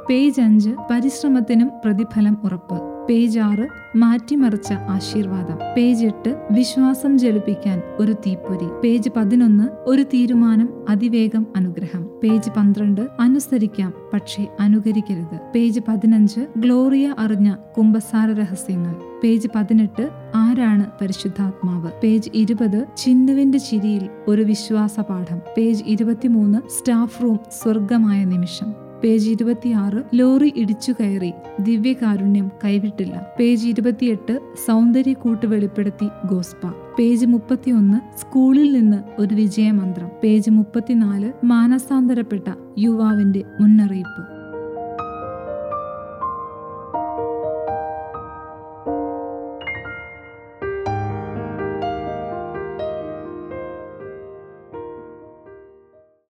page അഞ്ച് പരിശ്രമത്തിനും പ്രതിഫലം ഉറപ്പ് പേജ് ആറ് മാറ്റിമറിച്ച ആശീർവാദം പേജ് എട്ട് വിശ്വാസം ജലിപ്പിക്കാൻ ഒരു തീപ്പൊരി പേജ് പതിനൊന്ന് ഒരു തീരുമാനം അതിവേഗം അനുഗ്രഹം പേജ് പന്ത്രണ്ട് അനുസരിക്കാം പക്ഷേ അനുകരിക്കരുത് പേജ് പതിനഞ്ച് ഗ്ലോറിയ അറിഞ്ഞ കുംഭസാര രഹസ്യങ്ങൾ പേജ് പതിനെട്ട് ആരാണ് പരിശുദ്ധാത്മാവ് പേജ് ഇരുപത് ചിന്നുവിന്റെ ചിരിയിൽ ഒരു വിശ്വാസ പാഠം പേജ് ഇരുപത്തിമൂന്ന് സ്റ്റാഫ് റൂം സ്വർഗമായ നിമിഷം പേജ് ഇരുപത്തിയാറ് ലോറി ഇടിച്ചു കയറി ദിവ്യകാരുണ്യം കൈവിട്ടില്ല പേജ് ഇരുപത്തിയെട്ട് സൗന്ദര്യ കൂട്ട് വെളിപ്പെടുത്തി ഗോസ്പ പേജ് മുപ്പത്തിയൊന്ന് സ്കൂളിൽ നിന്ന് ഒരു വിജയമന്ത്രം പേജ് മുപ്പത്തിനാല് മാനസാന്തരപ്പെട്ട യുവാവിന്റെ മുന്നറിയിപ്പ്